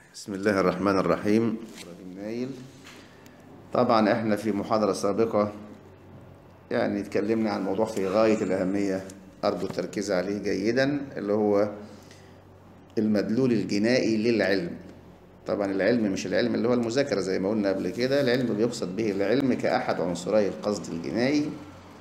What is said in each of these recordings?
بسم الله الرحمن الرحيم إبراهيم نايل طبعا احنا في محاضرة سابقة يعني اتكلمنا عن موضوع في غاية الأهمية أرجو التركيز عليه جيدا اللي هو المدلول الجنائي للعلم طبعا العلم مش العلم اللي هو المذاكرة زي ما قلنا قبل كده العلم بيقصد به العلم كأحد عنصري القصد الجنائي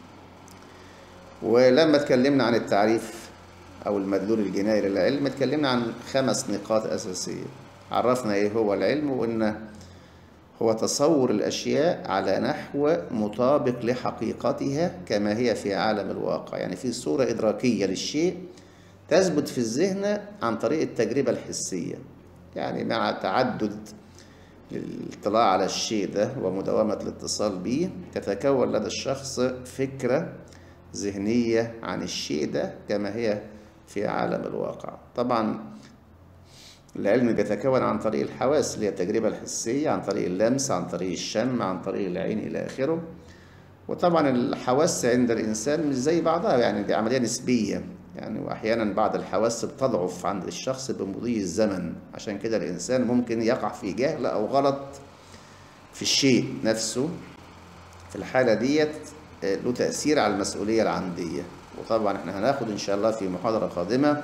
ولما اتكلمنا عن التعريف أو المدلول الجنائي للعلم اتكلمنا عن خمس نقاط أساسية عرفنا إيه هو العلم وإن هو تصور الأشياء على نحو مطابق لحقيقتها كما هي في عالم الواقع يعني في صورة إدراكية للشيء تثبت في الذهن عن طريق التجربة الحسية يعني مع تعدد الاطلاع على الشيء ده ومداومة الاتصال به تتكون لدى الشخص فكرة ذهنية عن الشيء ده كما هي في عالم الواقع طبعا العلم بيتكون عن طريق الحواس اللي هي التجربة الحسية عن طريق اللمس عن طريق الشم عن طريق العين إلى آخره وطبعا الحواس عند الإنسان مش زي بعضها يعني دي عملية نسبية يعني وأحيانا بعض الحواس بتضعف عند الشخص بمضي الزمن عشان كده الإنسان ممكن يقع في جهل أو غلط في الشيء نفسه في الحالة ديت له تأثير على المسؤولية العمدية وطبعا احنا هناخد إن شاء الله في محاضرة قادمة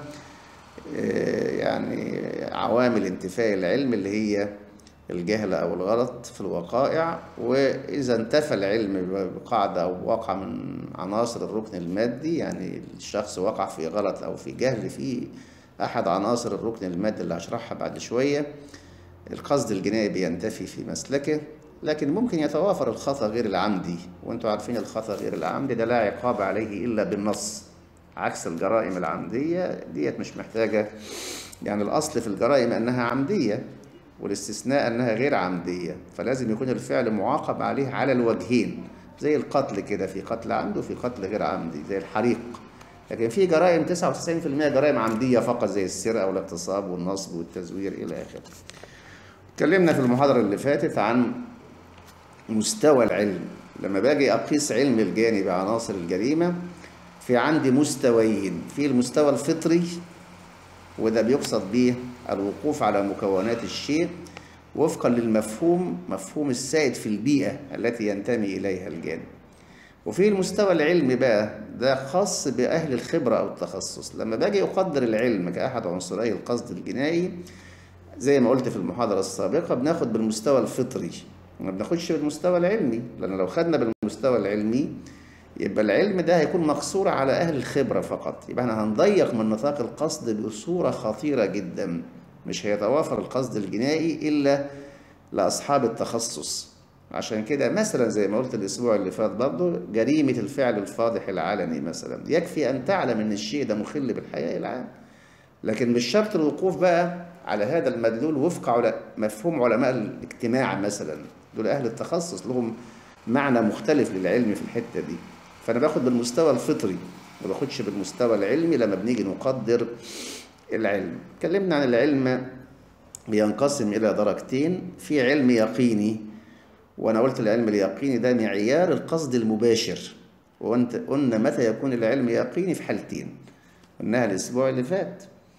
يعني عوامل انتفاء العلم اللي هي الجهل أو الغلط في الوقائع وإذا انتفى العلم بقاعدة أو وقع من عناصر الركن المادي يعني الشخص وقع في غلط أو في جهل في أحد عناصر الركن المادي اللي هشرحها بعد شوية القصد الجنائي بينتفي في مسلكه لكن ممكن يتوافر الخطأ غير العمدي وانتم عارفين الخطأ غير العمدي ده لا عقاب عليه إلا بالنص عكس الجرائم العمدية ديت مش محتاجة يعني الأصل في الجرائم أنها عمدية والاستثناء أنها غير عمدية فلازم يكون الفعل معاقب عليه على الوجهين زي القتل كده في قتل عمد وفي قتل غير عمدي زي الحريق لكن في جرائم 99% جرائم عمدية فقط زي السرقة والاغتصاب والنصب والتزوير إلى آخره اتكلمنا في المحاضرة اللي فاتت عن مستوى العلم لما باجي أقيس علم الجاني بعناصر الجريمة في عندي مستويين في المستوى الفطري وده بيقصد به الوقوف على مكونات الشيء وفقا للمفهوم مفهوم السائد في البيئة التي ينتمي إليها الجانب وفي المستوى العلمي بقى ده خاص بأهل الخبرة أو التخصص لما باجي أقدر العلم كأحد عنصري القصد الجنائي زي ما قلت في المحاضرة السابقة بناخد بالمستوى الفطري ما بناخدش بالمستوى العلمي لأن لو خدنا بالمستوى العلمي يبقى العلم ده هيكون مقصور على أهل الخبرة فقط يبقى احنا هنضيق من نطاق القصد بصورة خطيرة جدا مش هيتوافر القصد الجنائي إلا لأصحاب التخصص عشان كده مثلا زي ما قلت الأسبوع اللي فات برضه جريمة الفعل الفاضح العلني مثلا يكفي أن تعلم أن الشيء ده مخل بالحياء العام لكن مش شرط الوقوف بقى على هذا المدلول وفق على مفهوم علماء الاجتماع مثلا دول أهل التخصص لهم معنى مختلف للعلم في الحتة دي فأنا باخد بالمستوى الفطري ما باخدش بالمستوى العلمي لما بنيجي نقدر العلم اتكلمنا عن العلم بينقسم إلى درجتين في علم يقيني وأنا قلت العلم اليقيني ده معيار القصد المباشر وأنت قلنا متى يكون العلم يقيني في حالتين قلناها الأسبوع اللي فات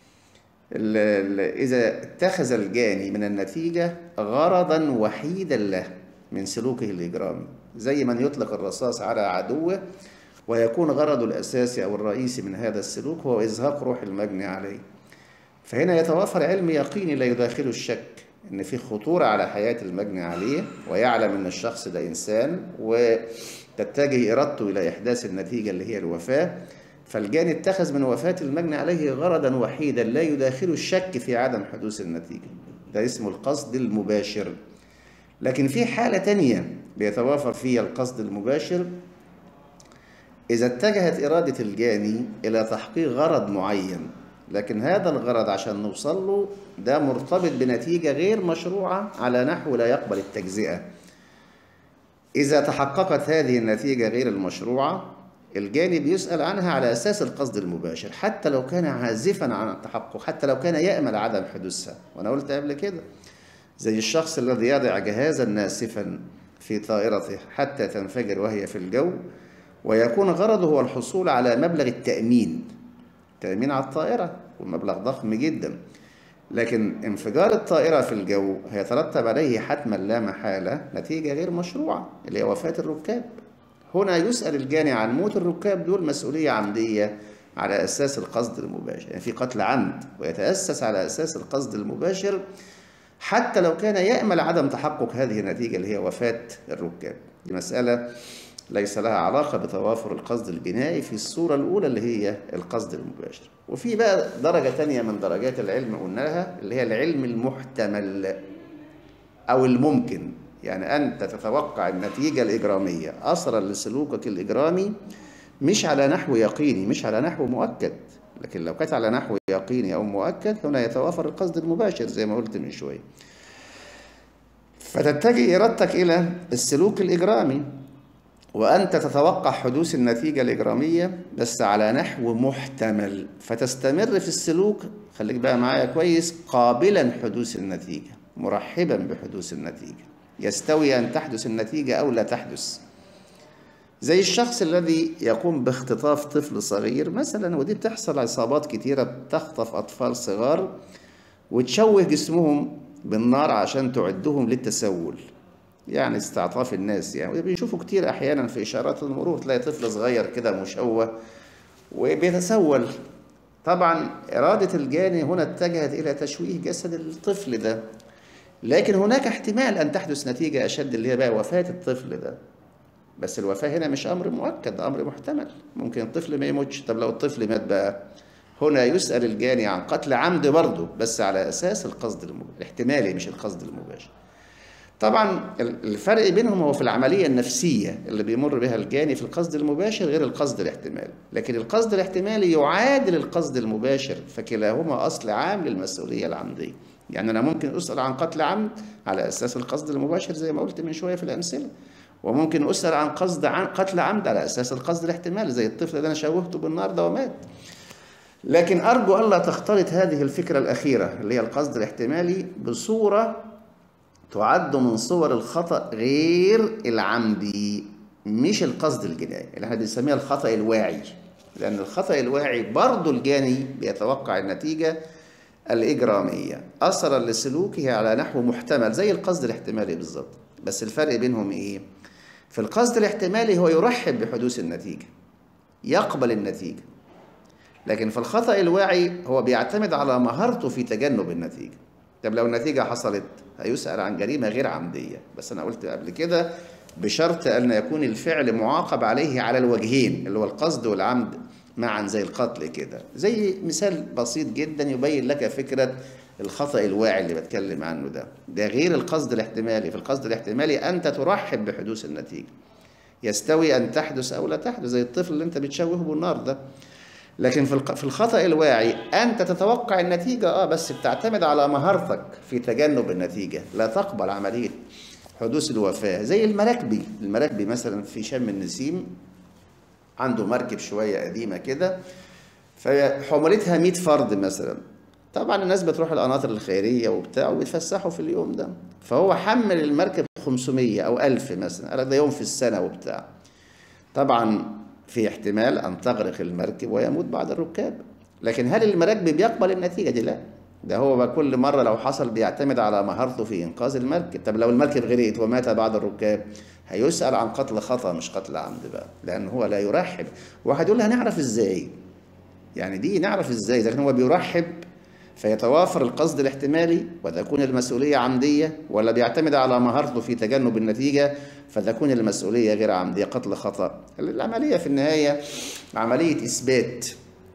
إذا اتخذ الجاني من النتيجة غرضا وحيدا له من سلوكه الإجرامي زي من يطلق الرصاص على عدوه ويكون غرضه الأساسي أو الرئيسي من هذا السلوك هو إزهاق روح المجني عليه فهنا يتوافر علم يقيني لا يداخله الشك إن في خطورة على حياة المجني عليه ويعلم أن الشخص ده إنسان وتتجه إرادته إلى إحداث النتيجة اللي هي الوفاة فالجاني اتخذ من وفاة المجني عليه غرضا وحيدا لا يداخله الشك في عدم حدوث النتيجة ده اسمه القصد المباشر لكن في حالة تانية بيتوافر فيها القصد المباشر إذا اتجهت إرادة الجاني إلى تحقيق غرض معين لكن هذا الغرض عشان نوصل له ده مرتبط بنتيجة غير مشروعة على نحو لا يقبل التجزئة إذا تحققت هذه النتيجة غير المشروعة الجاني بيسأل عنها على أساس القصد المباشر حتى لو كان عازفا عن التحقق حتى لو كان يأمل عدم حدوثها وأنا قلت قبل كده زي الشخص الذي يضع جهازا ناسفا في طائرته حتى تنفجر وهي في الجو ويكون غرضه هو الحصول على مبلغ التأمين تأمين على الطائرة والمبلغ ضخم جدا لكن انفجار الطائرة في الجو هيترتب عليه حتما لا محالة نتيجة غير مشروعة اللي هي وفاة الركاب هنا يسأل الجاني عن موت الركاب دول مسؤولية عمدية على أساس القصد المباشر يعني في قتل عمد ويتأسس على أساس القصد المباشر حتى لو كان يأمل عدم تحقق هذه النتيجة اللي هي وفاة الركاب دي مسألة ليس لها علاقة بتوافر القصد البنائي في الصورة الأولى اللي هي القصد المباشر وفي بقى درجة تانية من درجات العلم قلناها اللي هي العلم المحتمل أو الممكن يعني أنت تتوقع النتيجة الإجرامية أثرا لسلوكك الإجرامي مش على نحو يقيني مش على نحو مؤكد لكن لو كانت على نحو يقيني أو مؤكد هنا يتوافر القصد المباشر زي ما قلت من شوية فتتجه إرادتك إلى السلوك الإجرامي وأنت تتوقع حدوث النتيجة الإجرامية بس على نحو محتمل فتستمر في السلوك خليك بقى معايا كويس قابلا حدوث النتيجة مرحبا بحدوث النتيجة يستوي أن تحدث النتيجة أو لا تحدث زي الشخص الذي يقوم باختطاف طفل صغير مثلا ودي بتحصل عصابات كتيرة بتخطف أطفال صغار وتشوه جسمهم بالنار عشان تعدهم للتسول يعني استعطاف الناس يعني بنشوفه كتير أحيانا في إشارات المرور تلاقي طفل صغير كده مشوه وبيتسول طبعا إرادة الجاني هنا اتجهت إلى تشويه جسد الطفل ده لكن هناك احتمال أن تحدث نتيجة أشد اللي هي بقى وفاة الطفل ده بس الوفاة هنا مش أمر مؤكد أمر محتمل ممكن الطفل ما يموتش طب لو الطفل مات بقى هنا يسأل الجاني عن قتل عمد برضه بس على أساس القصد المباشر الاحتمالي مش القصد المباشر طبعا الفرق بينهم هو في العملية النفسية اللي بيمر بها الجاني في القصد المباشر غير القصد الاحتمالي لكن القصد الاحتمالي يعادل القصد المباشر فكلاهما أصل عام للمسؤولية العمدية يعني أنا ممكن أسأل عن قتل عمد على أساس القصد المباشر زي ما قلت من شوية في الأمثلة وممكن أسأل عن قصد عن قتل عمد على أساس القصد الاحتمالي زي الطفل اللي أنا شوهته بالنار ده ومات لكن أرجو ألا تختلط هذه الفكرة الأخيرة اللي هي القصد الاحتمالي بصورة تعد من صور الخطأ غير العمدي مش القصد الجنائي اللي احنا بنسميها الخطأ الواعي لأن الخطأ الواعي برضه الجاني بيتوقع النتيجة الإجرامية أثرا لسلوكه على نحو محتمل زي القصد الاحتمالي بالظبط بس الفرق بينهم إيه؟ في القصد الاحتمالي هو يرحب بحدوث النتيجة يقبل النتيجة لكن في الخطأ الواعي هو بيعتمد على مهارته في تجنب النتيجة طب لو النتيجة حصلت هيسأل عن جريمة غير عمدية بس أنا قلت قبل كده بشرط أن يكون الفعل معاقب عليه على الوجهين اللي هو القصد والعمد معا زي القتل كده زي مثال بسيط جدا يبين لك فكرة الخطأ الواعي اللي بتكلم عنه ده ده غير القصد الاحتمالي في القصد الاحتمالي أنت ترحب بحدوث النتيجة يستوي أن تحدث أو لا تحدث زي الطفل اللي أنت بتشوهه بالنار ده لكن في الخطأ الواعي أنت تتوقع النتيجة آه بس بتعتمد على مهارتك في تجنب النتيجة لا تقبل عملية حدوث الوفاة زي المراكبي المراكبي مثلا في شم النسيم عنده مركب شوية قديمة كده فحملتها 100 فرد مثلا طبعا الناس بتروح القناطر الخيرية وبتاع وبيتفسحوا في اليوم ده فهو حمل المركب 500 أو 1000 مثلا قال ده يوم في السنة وبتاع طبعا في احتمال أن تغرق المركب ويموت بعض الركاب لكن هل المراكب بيقبل النتيجة دي؟ لا ده هو كل مرة لو حصل بيعتمد على مهارته في إنقاذ المركب طب لو المركب غرقت ومات بعض الركاب هيسأل عن قتل خطأ مش قتل عمد بقى لأن هو لا يرحب واحد يقول هنعرف إزاي يعني دي نعرف إزاي إذا كان هو بيرحب فيتوافر القصد الاحتمالي وتكون المسؤولية عمدية ولا بيعتمد على مهارته في تجنب النتيجة فتكون المسؤولية غير عمدية قتل خطأ العملية في النهاية عملية إثبات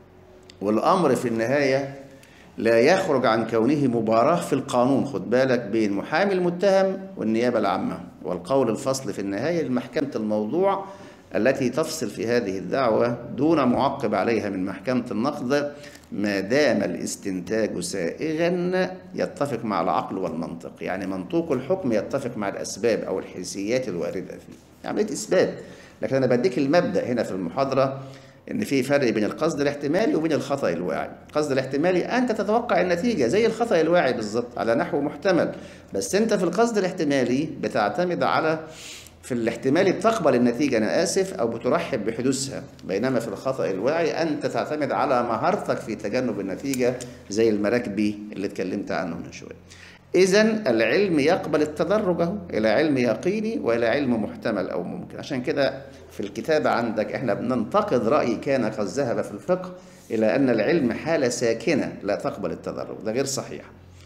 والأمر في النهاية لا يخرج عن كونه مباراة في القانون خد بالك بين محامي المتهم والنيابة العامة والقول الفصل في النهاية لمحكمة الموضوع التي تفصل في هذه الدعوة دون معقب عليها من محكمة النقد ما دام الاستنتاج سائغا يتفق مع العقل والمنطق يعني منطوق الحكم يتفق مع الأسباب أو الحيثيات الواردة فيه عملية يعني إثبات لكن أنا بديك المبدأ هنا في المحاضرة ان في فرق بين القصد الاحتمالي وبين الخطا الواعي القصد الاحتمالي انت تتوقع النتيجه زي الخطا الواعي بالظبط على نحو محتمل بس انت في القصد الاحتمالي بتعتمد على في الاحتمال بتقبل النتيجة أنا آسف أو بترحب بحدوثها بينما في الخطأ الواعي أنت تعتمد على مهارتك في تجنب النتيجة زي المراكبي اللي اتكلمت عنه من شوية إذا العلم يقبل التدرج أهو إلى علم يقيني وإلى علم محتمل أو ممكن عشان كده في الكتابة عندك إحنا بننتقد رأي كان قد ذهب في الفقه إلى أن العلم حالة ساكنة لا تقبل التدرج ده غير صحيح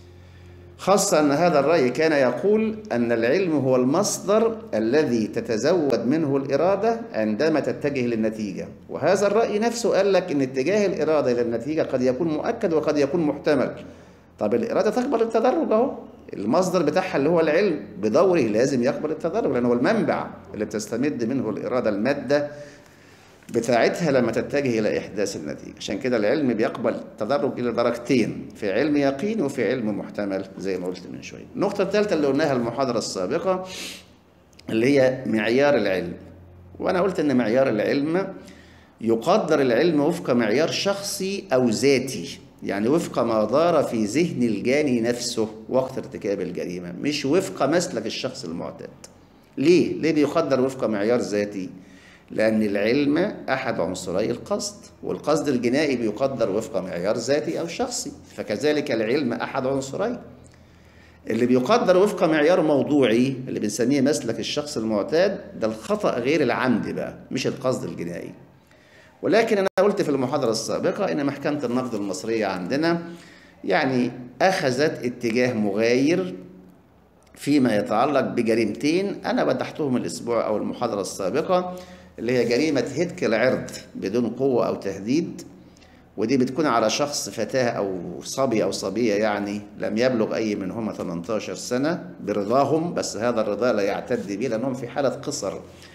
خاصة أن هذا الرأي كان يقول أن العلم هو المصدر الذي تتزود منه الإرادة عندما تتجه للنتيجة وهذا الرأي نفسه قال لك أن اتجاه الإرادة إلى النتيجة قد يكون مؤكد وقد يكون محتمل طب الإرادة تقبل التدرج أهو المصدر بتاعها اللي هو العلم بدوره لازم يقبل التدرج لأنه هو المنبع اللي بتستمد منه الإرادة المادة بتاعتها لما تتجه إلى إحداث النتيجة عشان كده العلم بيقبل التدرج إلى درجتين في علم يقين وفي علم محتمل زي ما قلت من شوية النقطة الثالثة اللي قلناها المحاضرة السابقة اللي هي معيار العلم وأنا قلت إن معيار العلم يقدر العلم وفق معيار شخصي أو ذاتي يعني وفق ما دار في ذهن الجاني نفسه وقت ارتكاب الجريمة مش وفق مسلك الشخص المعتاد ليه؟ ليه بيقدر وفق معيار ذاتي؟ لأن العلم أحد عنصري القصد والقصد الجنائي بيقدر وفق معيار ذاتي أو شخصي فكذلك العلم أحد عنصرين اللي بيقدر وفق معيار موضوعي اللي بنسميه مسلك الشخص المعتاد ده الخطأ غير العمد بقى مش القصد الجنائي ولكن أنا قلت في المحاضرة السابقة إن محكمة النقد المصرية عندنا يعني أخذت اتجاه مغاير فيما يتعلق بجريمتين أنا وضحتهم الأسبوع أو المحاضرة السابقة اللي هي جريمة هتك العرض بدون قوة أو تهديد ودي بتكون على شخص فتاة أو صبي أو صبية يعني لم يبلغ أي منهما 18 سنة برضاهم بس هذا الرضا لا يعتد به لأنهم في حالة قصر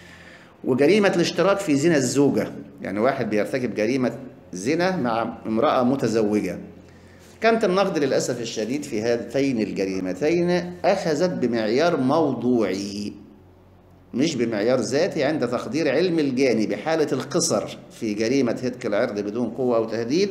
وجريمة الاشتراك في زنا الزوجة يعني واحد بيرتكب جريمة زنا مع امرأة متزوجة كانت النقد للأسف الشديد في هاتين الجريمتين أخذت بمعيار موضوعي مش بمعيار ذاتي عند تقدير علم الجاني بحالة القصر في جريمة هتك العرض بدون قوة أو تهديد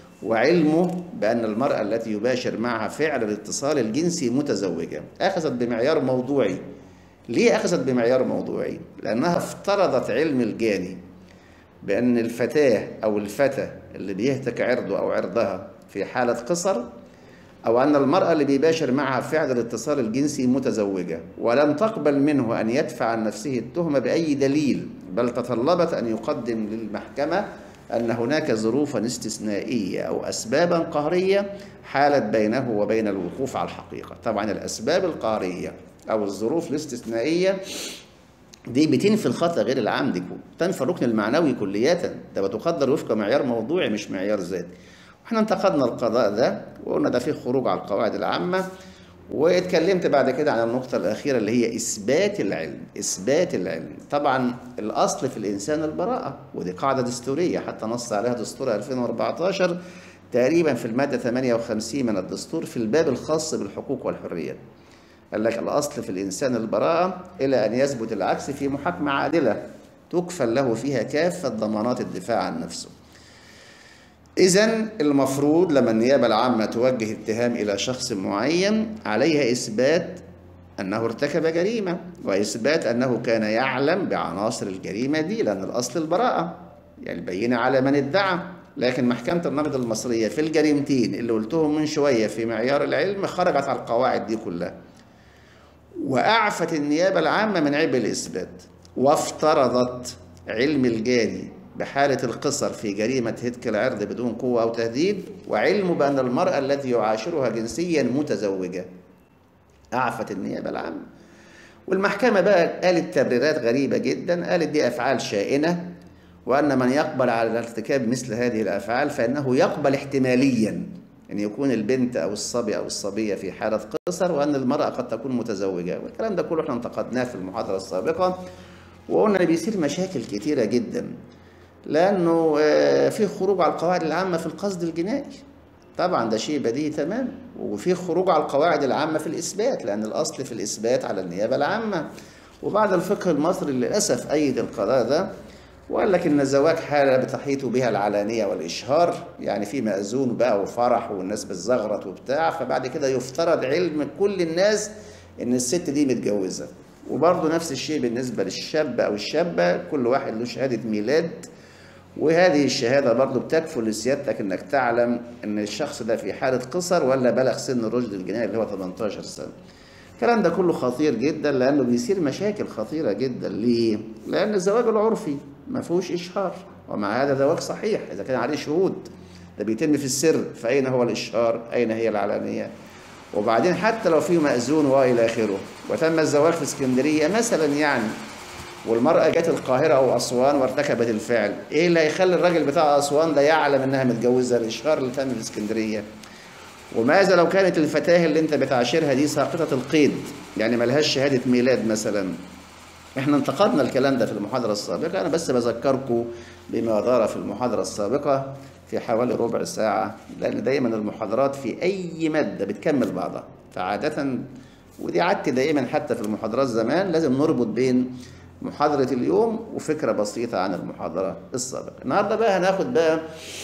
وعلمه بأن المرأة التي يباشر معها فعل الاتصال الجنسي متزوجة أخذت بمعيار موضوعي ليه أخذت بمعيار موضوعي؟ لأنها افترضت علم الجاني بأن الفتاة أو الفتى اللي بيهتك عرضه أو عرضها في حالة قصر أو أن المرأة اللي بيباشر معها فعل الاتصال الجنسي متزوجة ولم تقبل منه أن يدفع عن نفسه التهمة بأي دليل بل تطلبت أن يقدم للمحكمة أن هناك ظروفا استثنائية أو أسبابا قهرية حالت بينه وبين الوقوف على الحقيقة طبعا الأسباب القهرية أو الظروف الاستثنائية دي بتنفي الخطأ غير العمد تنفي الركن المعنوي كلية ده بتقدر وفق معيار موضوعي مش معيار ذاتي احنا انتقدنا القضاء ده وقلنا ده فيه خروج على القواعد العامة واتكلمت بعد كده عن النقطة الأخيرة اللي هي إثبات العلم إثبات العلم طبعا الأصل في الإنسان البراءة ودي قاعدة دستورية حتى نص عليها دستور 2014 تقريبا في المادة 58 من الدستور في الباب الخاص بالحقوق والحريات قال لك الأصل في الإنسان البراءة إلى أن يثبت العكس في محاكمة عادلة تكفل له فيها كافة ضمانات الدفاع عن نفسه إذا المفروض لما النيابة العامة توجه اتهام إلى شخص معين عليها إثبات أنه ارتكب جريمة وإثبات أنه كان يعلم بعناصر الجريمة دي لأن الأصل البراءة يعني البينة على من ادعى لكن محكمة النقد المصرية في الجريمتين اللي قلتهم من شوية في معيار العلم خرجت على القواعد دي كلها وأعفت النيابة العامة من عبء الإثبات وافترضت علم الجاني بحالة القصر في جريمة هتك العرض بدون قوة أو تهديد وعلمه بأن المرأة التي يعاشرها جنسيا متزوجة أعفت النيابة العامة والمحكمة بقى قالت تبريرات غريبة جدا قالت دي أفعال شائنة وأن من يقبل على ارتكاب مثل هذه الأفعال فإنه يقبل احتماليا أن يكون البنت أو الصبي أو الصبية في حالة قصر وأن المرأة قد تكون متزوجة والكلام ده كله احنا انتقدناه في المحاضرة السابقة وقلنا بيصير مشاكل كتيرة جدا لأنه في خروج على القواعد العامة في القصد الجنائي طبعا ده شيء بديهي تمام وفي خروج على القواعد العامة في الإثبات لأن الأصل في الإثبات على النيابة العامة وبعد الفقه المصري للأسف أيد القضاء ده وقال لك ان الزواج حاله بتحيط بها العلانيه والاشهار يعني في مأذون بقى وفرح والناس بتزغرط وبتاع فبعد كده يفترض علم كل الناس ان الست دي متجوزه وبرضه نفس الشيء بالنسبة للشاب أو الشابة كل واحد له شهادة ميلاد وهذه الشهادة برضه بتكفل لسيادتك إنك تعلم إن الشخص ده في حالة قصر ولا بلغ سن الرشد الجنائي اللي هو 18 سنة. الكلام ده كله خطير جدا لأنه بيصير مشاكل خطيرة جدا ليه؟ لأن الزواج العرفي ما فيهوش إشهار ومع هذا زواج صحيح إذا كان عليه شهود ده بيتم في السر فأين هو الإشهار؟ أين هي العلانية؟ وبعدين حتى لو في مأذون وإلى آخره وتم الزواج في اسكندرية مثلا يعني والمرأة جت القاهرة أو أسوان وارتكبت الفعل إيه اللي هيخلي الراجل بتاع أسوان ده يعلم إنها متجوزة الإشهار اللي تم في اسكندرية وماذا لو كانت الفتاة اللي أنت بتعاشرها دي ساقطة القيد يعني ملهاش شهادة ميلاد مثلا احنا انتقدنا الكلام ده في المحاضرة السابقة أنا بس بذكركم بما دار في المحاضرة السابقة في حوالي ربع ساعة لأن دايما المحاضرات في أي مادة بتكمل بعضها فعادة ودي عادتي دائما حتى في المحاضرات زمان لازم نربط بين محاضرة اليوم وفكرة بسيطة عن المحاضرة السابقة النهاردة بقى هناخد بقى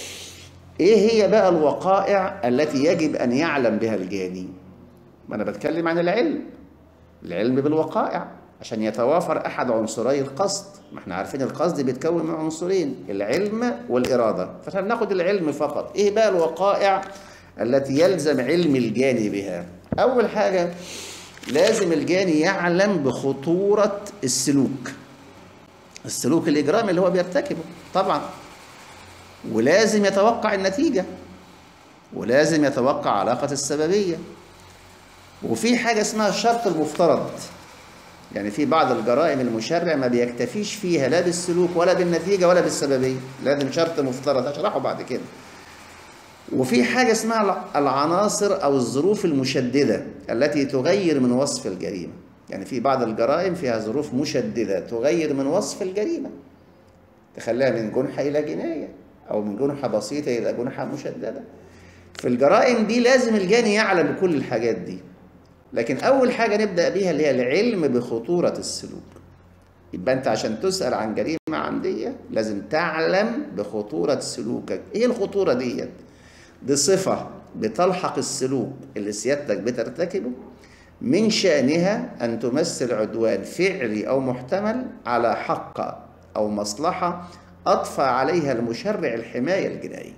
ايه هي بقى الوقائع التي يجب ان يعلم بها الجاني ما انا بتكلم عن العلم العلم بالوقائع عشان يتوافر احد عنصري القصد ما احنا عارفين القصد بيتكون من عنصرين العلم والاراده فاحنا بناخد العلم فقط ايه بقى الوقائع التي يلزم علم الجاني بها اول حاجه لازم الجاني يعلم بخطوره السلوك السلوك الاجرامي اللي هو بيرتكبه طبعا ولازم يتوقع النتيجة ولازم يتوقع علاقة السببية وفي حاجة اسمها الشرط المفترض يعني في بعض الجرائم المشرع ما بيكتفيش فيها لا بالسلوك ولا بالنتيجة ولا بالسببية لازم شرط مفترض هشرحه بعد كده وفي حاجة اسمها العناصر أو الظروف المشددة التي تغير من وصف الجريمة يعني في بعض الجرائم فيها ظروف مشددة تغير من وصف الجريمة تخليها من جنحة إلى جناية أو من جنحة بسيطة إلى جنحة مشددة في الجرائم دي لازم الجاني يعلم بكل الحاجات دي لكن أول حاجة نبدأ بيها اللي هي العلم بخطورة السلوك يبقى أنت عشان تسأل عن جريمة عمدية لازم تعلم بخطورة سلوكك إيه الخطورة ديت؟ دي صفة بتلحق السلوك اللي سيادتك بترتكبه من شأنها أن تمثل عدوان فعلي أو محتمل على حق أو مصلحة أضفى عليها المشرع الحماية الجنائية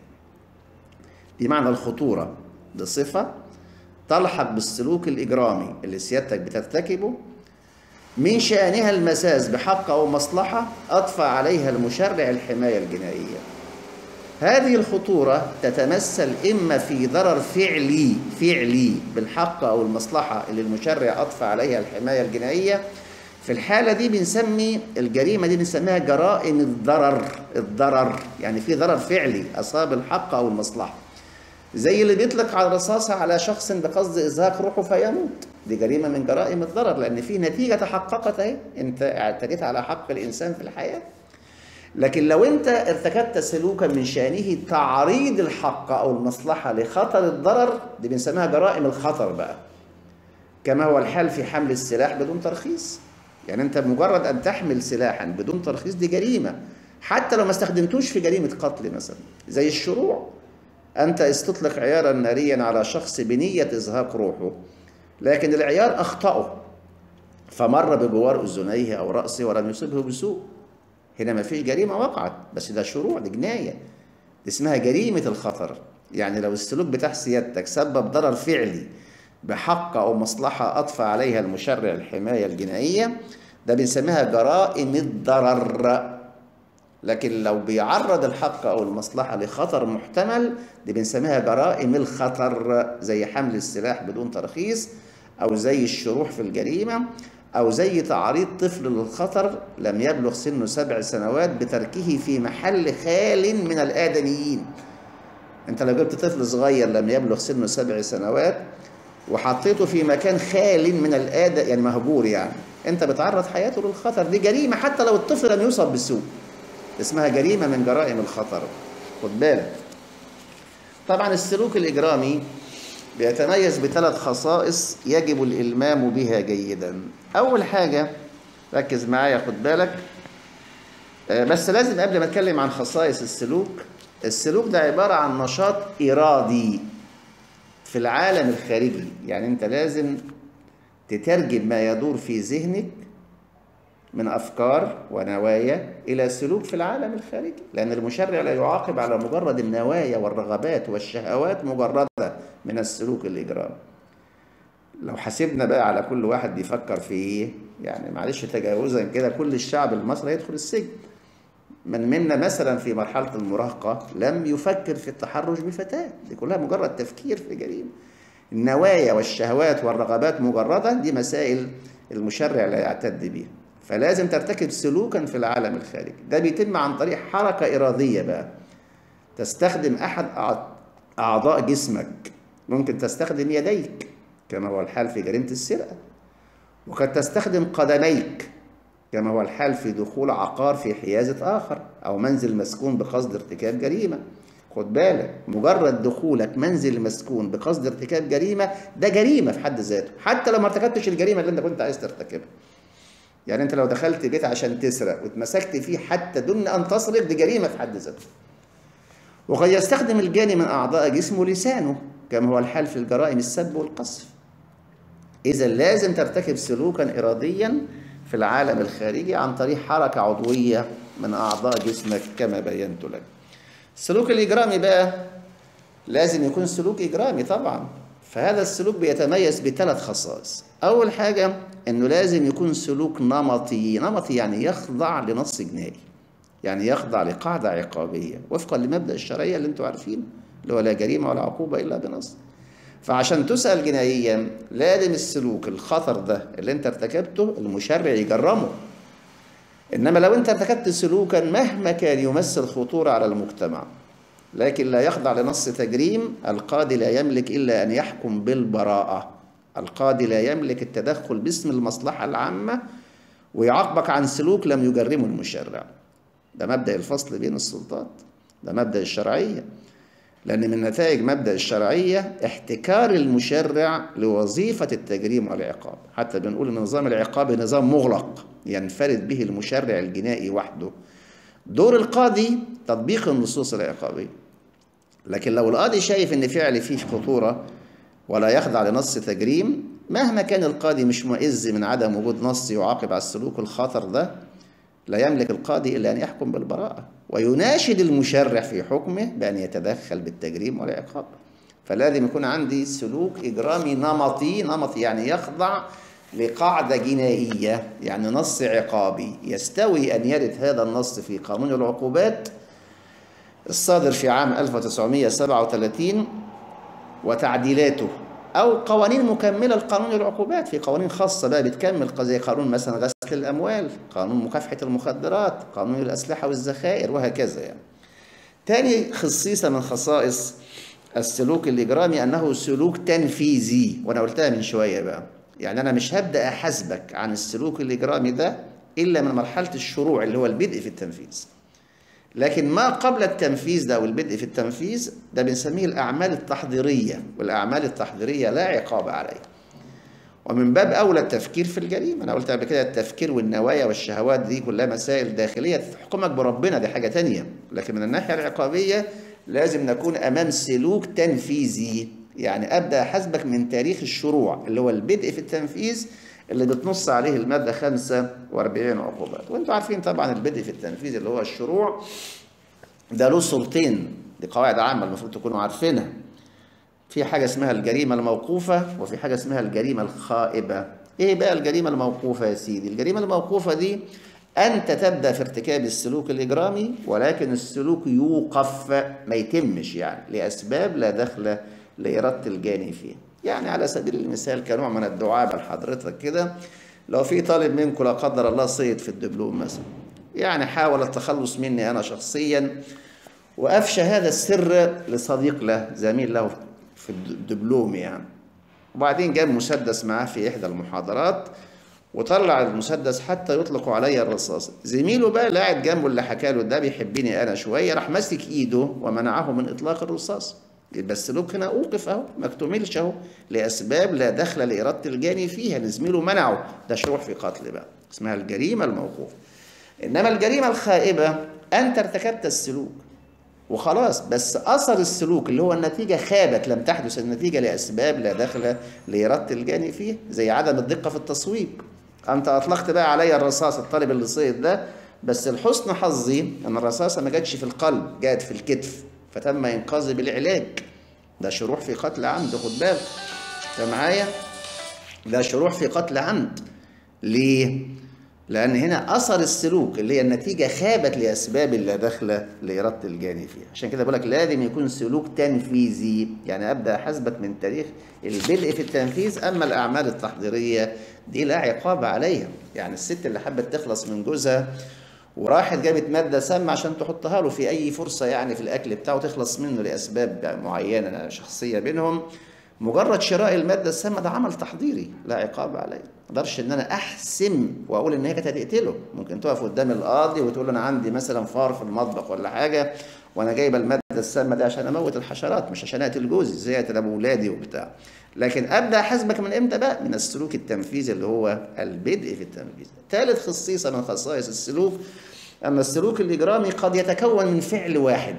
بمعنى الخطورة دي صفة تلحق بالسلوك الإجرامي اللي سيادتك بترتكبه من شأنها المساس بحق أو مصلحة أضفى عليها المشرع الحماية الجنائية هذه الخطورة تتمثل إما في ضرر فعلي فعلي بالحق أو المصلحة اللي المشرع أضفى عليها الحماية الجنائية في الحالة دي بنسمي الجريمة دي بنسميها جرائم الضرر الضرر يعني في ضرر فعلي أصاب الحق أو المصلحة زي اللي بيطلق على الرصاصة على شخص بقصد إزهاق روحه فيموت دي جريمة من جرائم الضرر لأن في نتيجة تحققت أهي أنت اعتديت على حق الإنسان في الحياة لكن لو أنت ارتكبت سلوكا من شأنه تعريض الحق أو المصلحة لخطر الضرر دي بنسميها جرائم الخطر بقى كما هو الحال في حمل السلاح بدون ترخيص يعني انت مجرد ان تحمل سلاحا بدون ترخيص دي جريمه حتى لو ما استخدمتوش في جريمه قتل مثلا زي الشروع انت استطلق عيارا ناريا على شخص بنيه ازهاق روحه لكن العيار اخطاه فمر بجوار اذنيه او راسه ولم يصبه بسوء هنا ما فيش جريمه وقعت بس ده شروع دي جنايه دي اسمها جريمه الخطر يعني لو السلوك بتاع سيادتك سبب ضرر فعلي بحق أو مصلحة أضفى عليها المشرع الحماية الجنائية ده بنسميها جرائم الضرر لكن لو بيعرض الحق أو المصلحة لخطر محتمل دي بنسميها جرائم الخطر زي حمل السلاح بدون ترخيص أو زي الشروح في الجريمة أو زي تعريض طفل للخطر لم يبلغ سنه سبع سنوات بتركه في محل خال من الآدميين أنت لو جبت طفل صغير لم يبلغ سنه سبع سنوات وحطيته في مكان خال من الآدة يعني مهجور يعني انت بتعرض حياته للخطر دي جريمة حتى لو الطفل لم يصب بالسوء اسمها جريمة من جرائم الخطر خد بالك طبعا السلوك الإجرامي بيتميز بثلاث خصائص يجب الإلمام بها جيدا أول حاجة ركز معايا خد بالك بس لازم قبل ما اتكلم عن خصائص السلوك السلوك ده عبارة عن نشاط إرادي في العالم الخارجي يعني انت لازم تترجم ما يدور في ذهنك من أفكار ونوايا إلى سلوك في العالم الخارجي لأن المشرع لا يعاقب على مجرد النوايا والرغبات والشهوات مجردة من السلوك الإجرامي لو حاسبنا بقى على كل واحد بيفكر في ايه يعني معلش تجاوزا كده كل الشعب المصري هيدخل السجن من منا مثلا في مرحلة المراهقة لم يفكر في التحرش بفتاة دي كلها مجرد تفكير في جريمة النوايا والشهوات والرغبات مجردة دي مسائل المشرع لا يعتد بيها فلازم ترتكب سلوكا في العالم الخارجي ده بيتم عن طريق حركة إرادية بقى تستخدم أحد أعضاء جسمك ممكن تستخدم يديك كما هو الحال في جريمة السرقة وقد تستخدم قدميك كما هو الحال في دخول عقار في حيازة آخر أو منزل مسكون بقصد ارتكاب جريمة خد بالك مجرد دخولك منزل مسكون بقصد ارتكاب جريمة ده جريمة في حد ذاته حتى لو ما ارتكبتش الجريمة اللي انت كنت عايز ترتكبها يعني انت لو دخلت بيت عشان تسرق واتمسكت فيه حتى دون ان تسرق دي جريمة في حد ذاتها وقد يستخدم الجاني من أعضاء جسمه لسانه كما هو الحال في الجرائم السب والقذف إذا لازم ترتكب سلوكا إراديا في العالم الخارجي عن طريق حركة عضوية من أعضاء جسمك كما بينت لك السلوك الإجرامي بقى لازم يكون سلوك إجرامي طبعا فهذا السلوك بيتميز بثلاث خصائص أول حاجة أنه لازم يكون سلوك نمطي نمطي يعني يخضع لنص جنائي يعني يخضع لقاعدة عقابية وفقا لمبدأ الشرعية اللي انتوا عارفينه اللي هو لا جريمة ولا عقوبة إلا بنص فعشان تسأل جنائيا لازم السلوك الخطر ده اللي انت ارتكبته المشرع يجرمه انما لو انت ارتكبت سلوكا مهما كان يمثل خطورة على المجتمع لكن لا يخضع لنص تجريم القاضي لا يملك الا ان يحكم بالبراءة القاضي لا يملك التدخل باسم المصلحة العامة ويعاقبك عن سلوك لم يجرمه المشرع ده مبدأ الفصل بين السلطات ده مبدأ الشرعية لأن من نتائج مبدأ الشرعية احتكار المشرع لوظيفة التجريم والعقاب حتى بنقول إن نظام العقاب نظام مغلق ينفرد به المشرع الجنائي وحده دور القاضي تطبيق النصوص العقابية لكن لو القاضي شايف إن فعل فيه خطورة ولا يخضع لنص تجريم مهما كان القاضي مش مؤز من عدم وجود نص يعاقب على السلوك الخطر ده لا يملك القاضي إلا أن يحكم بالبراءة ويناشد المشرع في حكمه بأن يتدخل بالتجريم والعقاب فلازم يكون عندي سلوك إجرامي نمطي نمطي يعني يخضع لقاعدة جنائية يعني نص عقابي يستوي أن يرد هذا النص في قانون العقوبات الصادر في عام 1937 وتعديلاته أو قوانين مكملة لقانون العقوبات في قوانين خاصة بقى بتكمل زي قانون مثلا غسل الأموال قانون مكافحة المخدرات قانون الأسلحة والذخائر وهكذا يعني تاني خصيصة من خصائص السلوك الإجرامي أنه سلوك تنفيذي وأنا قلتها من شوية بقى يعني أنا مش هبدأ أحاسبك عن السلوك الإجرامي ده إلا من مرحلة الشروع اللي هو البدء في التنفيذ لكن ما قبل التنفيذ ده والبدء في التنفيذ ده بنسميه الأعمال التحضيرية والأعمال التحضيرية لا عقاب عليها ومن باب أولى التفكير في الجريمة أنا قلت قبل كده التفكير والنوايا والشهوات دي كلها مسائل داخلية تحكمك بربنا دي حاجة تانية لكن من الناحية العقابية لازم نكون أمام سلوك تنفيذي يعني أبدأ أحاسبك من تاريخ الشروع اللي هو البدء في التنفيذ اللي بتنص عليه المادة 45 عقوبات وانتم عارفين طبعا البدء في التنفيذ اللي هو الشروع ده له سلطين دي قواعد عامة المفروض تكونوا عارفينها في حاجة اسمها الجريمة الموقوفة وفي حاجة اسمها الجريمة الخائبة ايه بقى الجريمة الموقوفة يا سيدي الجريمة الموقوفة دي أنت تبدأ في ارتكاب السلوك الإجرامي ولكن السلوك يوقف ما يتمش يعني لأسباب لا دخل لإرادة الجاني فيه يعني على سبيل المثال كنوع من الدعابة لحضرتك كده لو في طالب منكم لا قدر الله صيد في الدبلوم مثلا يعني حاول التخلص مني أنا شخصيا وأفشى هذا السر لصديق له زميل له في الدبلوم يعني وبعدين جاب مسدس معاه في إحدى المحاضرات وطلع المسدس حتى يطلقوا علي الرصاص زميله بقى اللي قاعد جنبه اللي حكى له ده بيحبني انا شويه راح ماسك ايده ومنعه من اطلاق الرصاص يبقى السلوك هنا اوقف اهو ما اكتملش اهو لاسباب لا دخل لاراده الجاني فيها ان زميله منعه ده شروع في قتل بقى اسمها الجريمه الموقوفه انما الجريمه الخائبه انت ارتكبت السلوك وخلاص بس اثر السلوك اللي هو النتيجه خابت لم تحدث النتيجه لاسباب لا دخل لاراده الجاني فيه زي عدم الدقه في التصويب انت اطلقت بقى عليا الرصاص الطالب اللي صيد ده بس لحسن حظي ان الرصاصه ما جاتش في القلب جات في الكتف فتم انقاذي بالعلاج ده شروح في قتل عمد خد بالك انت معايا ده شروح في قتل عمد ليه لان هنا اثر السلوك اللي هي النتيجه خابت لاسباب اللي داخله لاراده الجاني فيها عشان كده بقول لك لازم يكون سلوك تنفيذي يعني ابدا احاسبك من تاريخ البدء في التنفيذ اما الاعمال التحضيريه دي لا عقاب عليها يعني الست اللي حبت تخلص من جوزها وراحت جابت ماده سامه عشان تحطها له في اي فرصه يعني في الاكل بتاعه تخلص منه لاسباب معينه شخصيه بينهم مجرد شراء الماده السامه ده عمل تحضيري لا عقاب عليه ما اقدرش ان انا احسم واقول ان هي كانت هتقتله ممكن تقف قدام القاضي وتقول انا عندي مثلا فار في المطبخ ولا حاجه وانا جايبه الماده السامه دي عشان اموت الحشرات مش عشان اقتل جوزي زي اقتل ابو ولادي وبتاع لكن ابدا احاسبك من امتى بقى من السلوك التنفيذي اللي هو البدء في التنفيذ ثالث خصيصه من خصائص السلوك ان السلوك الاجرامي قد يتكون من فعل واحد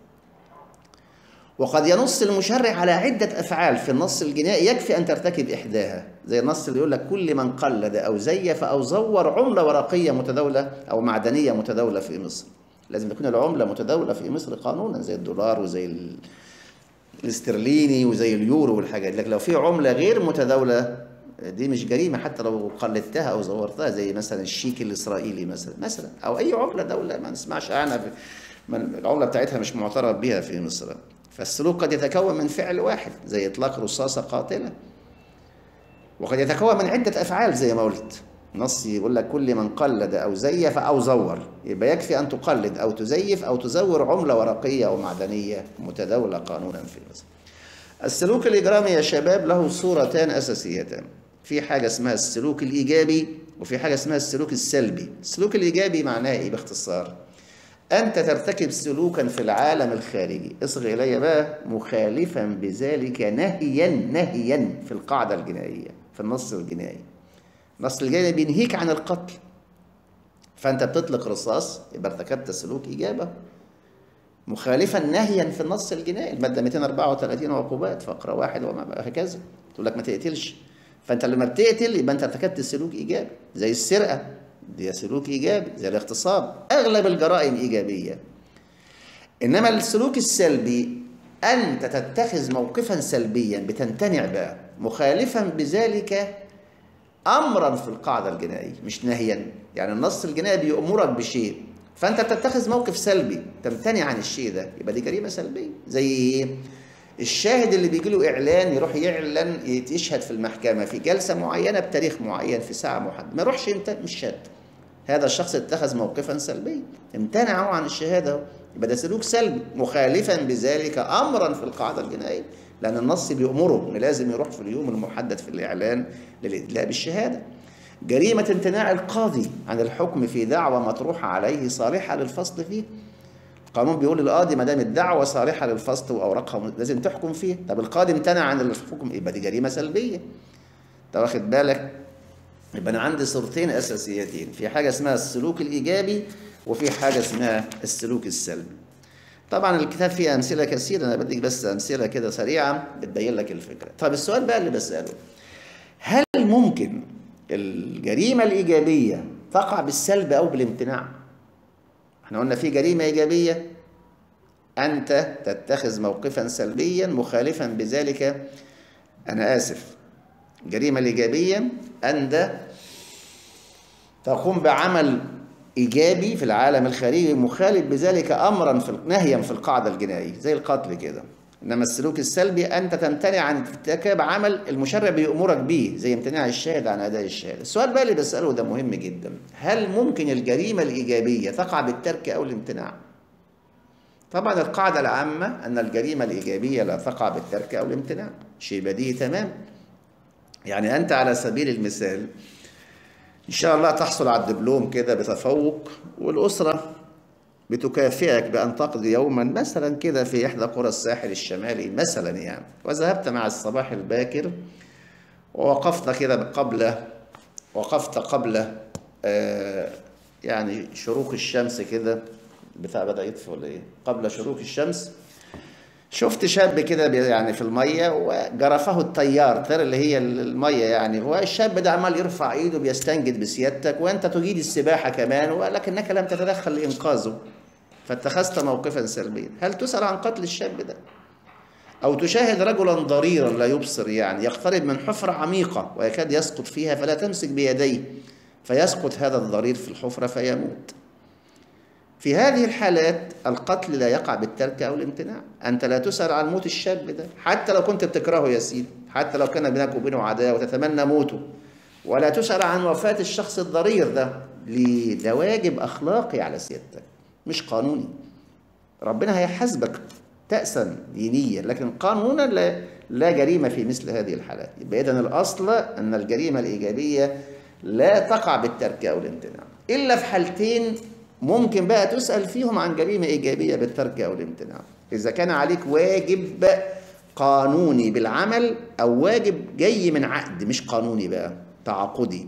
وقد ينص المشرع على عدة أفعال في النص الجنائي يكفي أن ترتكب إحداها زي النص اللي يقول لك كل من قلد أو زيف أو زور عملة ورقية متداولة أو معدنية متداولة في مصر لازم تكون العملة متداولة في مصر قانونا زي الدولار وزي ال- الاسترليني وزي اليورو والحاجات دي. لكن لو في عملة غير متداولة دي مش جريمة حتى لو قلدتها أو زورتها زي مثلا الشيك الإسرائيلي مثلا مثلا أو أي عملة دولة ما نسمعش عنها في- من- العملة بتاعتها مش معترف بها في مصر فالسلوك قد يتكون من فعل واحد زي إطلاق رصاصة قاتلة وقد يتكون من عدة أفعال زي ما قلت نص يقول لك كل من قلد أو زيف أو زور يبقى يكفي أن تقلد أو تزيف أو تزور عملة ورقية أو معدنية متداولة قانونا في مصر السلوك الإجرامي يا شباب له صورتان أساسيتان في حاجة اسمها السلوك الإيجابي وفي حاجة اسمها السلوك السلبي السلوك الإيجابي معناه إيه باختصار أنت ترتكب سلوكا في العالم الخارجي اصغ إلي بقى مخالفا بذلك نهيا نهيا في القاعدة الجنائية في النص الجنائي النص الجنائي بينهيك عن القتل فأنت بتطلق رصاص يبقى ارتكبت سلوك إجابة مخالفا نهيا في النص الجنائي المادة 234 عقوبات فقرة واحد وما هكذا تقول لك ما تقتلش فأنت لما بتقتل يبقى أنت ارتكبت سلوك إيجابي زي السرقة دي سلوك إيجابي زي الاغتصاب أغلب الجرائم إيجابية إنما السلوك السلبي أنت تتخذ موقفا سلبيا بتمتنع بقى مخالفا بذلك امرا في القاعده الجنائيه مش نهيا يعني النص الجنائي بيامرك بشيء فانت بتتخذ موقف سلبي تمتنع عن الشيء ده يبقى دي جريمه سلبيه زي ايه الشاهد اللي بيجي له اعلان يروح يعلن يشهد في المحكمه في جلسه معينه بتاريخ معين في ساعه محدده ما يروحش انت مش شهد هذا الشخص اتخذ موقفا سلبيا امتنع هو عن الشهاده يبقى ده سلوك سلبي مخالفا بذلك امرا في القاعده الجنائيه لان النص بيامره ان لازم يروح في اليوم المحدد في الاعلان للادلاء بالشهاده جريمه امتناع القاضي عن الحكم في دعوى مطروحه عليه صالحه للفصل فيه القانون بيقول للقاضي ما دام الدعوه صالحه للفصل واوراقها لازم تحكم فيه طب القاضي امتنع عن الحكم يبقى دي جريمه سلبيه انت واخد بالك يبقى انا عندي صورتين اساسيتين في حاجه اسمها السلوك الايجابي وفي حاجه اسمها السلوك السلبي طبعا الكتاب فيه امثله كثيره انا بديك بس امثله كده سريعه بتبين لك الفكره طب السؤال بقى اللي بساله هل ممكن الجريمه الايجابيه تقع بالسلب او بالامتناع احنا قلنا في جريمه ايجابيه انت تتخذ موقفا سلبيا مخالفا بذلك انا اسف الجريمه الايجابيه انت تقوم بعمل ايجابي في العالم الخارجي مخالف بذلك امرا في نهيا في القاعده الجنائيه زي القتل كده انما السلوك السلبي انت تمتنع عن ارتكاب عمل المشرع بيامرك به زي امتناع الشاهد عن اداء الشهاده السؤال بقى اللي بساله ده مهم جدا هل ممكن الجريمه الايجابيه تقع بالترك او الامتناع طبعا القاعده العامه ان الجريمه الايجابيه لا تقع بالترك او الامتناع شيء بديهي تمام يعني انت على سبيل المثال ان شاء الله تحصل على الدبلوم كده بتفوق والاسره بتكافئك بان تقضي يوما مثلا كده في احدى قرى الساحل الشمالي مثلا يعني وذهبت مع الصباح الباكر ووقفت كده قبل وقفت قبل آه يعني شروق الشمس كده بتاع بدا يطفي ولا ايه قبل شروق الشمس شفت شاب كده بي- يعني في الميه وجرفه التيار التيار اللي هي الميه يعني هو الشاب ده عمال يرفع ايده بيستنجد بسيادتك وانت تجيد السباحه كمان ولكنك لم تتدخل لانقاذه فاتخذت موقفا سلبيا هل تسال عن قتل الشاب ده او تشاهد رجلا ضريرا لا يبصر يعني يقترب من حفره عميقه ويكاد يسقط فيها فلا تمسك بيديه فيسقط هذا الضرير في الحفره فيموت في هذه الحالات القتل لا يقع بالترك او الامتناع انت لا تسال عن موت الشاب ده حتى لو كنت بتكرهه يا سيدي حتى لو كان بينك وبينه عداوه وتتمنى موته ولا تسال عن وفاه الشخص الضرير ده ليه ده واجب اخلاقي على سيادتك مش قانوني ربنا هيحاسبك تأسا دينيا لكن قانونا لا لا جريمة في مثل هذه الحالات يبقى إذن الأصل أن الجريمة الإيجابية لا تقع بالترك أو الامتناع إلا في حالتين ممكن بقى تسأل فيهم عن جريمة إيجابية بالترك أو الامتناع إذا كان عليك واجب قانوني بالعمل أو واجب جاي من عقد مش قانوني بقى تعاقدي